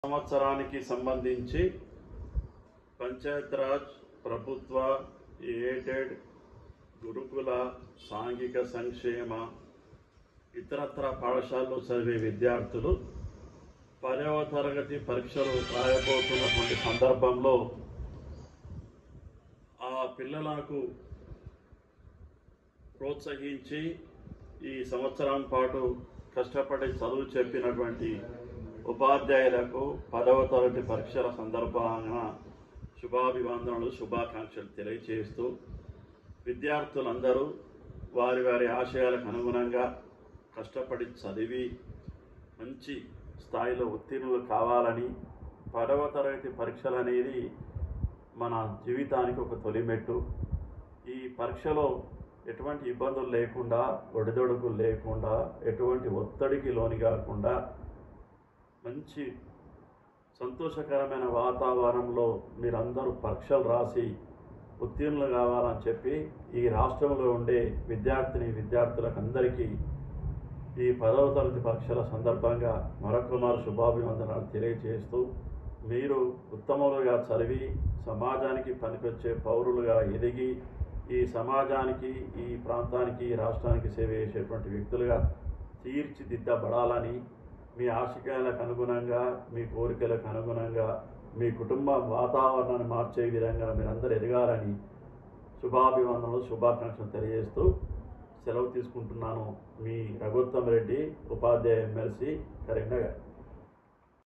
సంవత్సరానికి సంబంధించి పంచాయతీరాజ్ ప్రభుత్వ ఎయిడెడ్ గురుకుల సాంఘిక సంక్షేమ ఇతరత్ర పాఠశాలలో చదివే విద్యార్థులు పదవ తరగతి పరీక్షలు రాయబోతున్నటువంటి సందర్భంలో ఆ పిల్లలకు ప్రోత్సహించి ఈ సంవత్సరం పాటు కష్టపడి చదువు చెప్పినటువంటి ఉపాధ్యాయులకు పదవ తరగతి పరీక్షల సందర్భంగా శుభాభివందనలు శుభాకాంక్షలు తెలియజేస్తూ విద్యార్థులందరూ వారి వారి ఆశయాలకు అనుగుణంగా కష్టపడి చదివి మంచి స్థాయిలో ఉత్తీర్ణులు కావాలని పదవ తరగతి పరీక్షలు అనేది మన జీవితానికి ఒక తొలిమెట్టు ఈ పరీక్షలో ఎటువంటి ఇబ్బందులు లేకుండా ఒడిదొడుకులు లేకుండా ఎటువంటి ఒత్తిడికి లోని కాకుండా మంచి సంతోషకరమైన వాతావరణంలో మీరందరూ పరీక్షలు రాసి ఉత్తీర్ణులు కావాలని చెప్పి ఈ రాష్ట్రంలో ఉండే విద్యార్థిని విద్యార్థులకు అందరికీ ఈ పదవ తరగతి పరీక్షల సందర్భంగా మరొక మారు శుభాభివందనాలు తెలియజేస్తూ మీరు ఉత్తములుగా చదివి సమాజానికి పనికొచ్చే పౌరులుగా ఎదిగి ఈ సమాజానికి ఈ ప్రాంతానికి ఈ రాష్ట్రానికి సేవ చేసేటువంటి వ్యక్తులుగా తీర్చిదిద్దబడాలని మీ ఆశయాలకు అనుగుణంగా మీ కోరికలకు అనుగుణంగా మీ కుటుంబ వాతావరణాన్ని మార్చే విధంగా మీరందరూ ఎదగాలని శుభాభివందనలు శుభాకాంక్షలు తెలియజేస్తూ సెలవు తీసుకుంటున్నాను మీ రఘుత్తం రెడ్డి ఉపాధ్యాయ ఎమ్మెల్సీ కరీంనగర్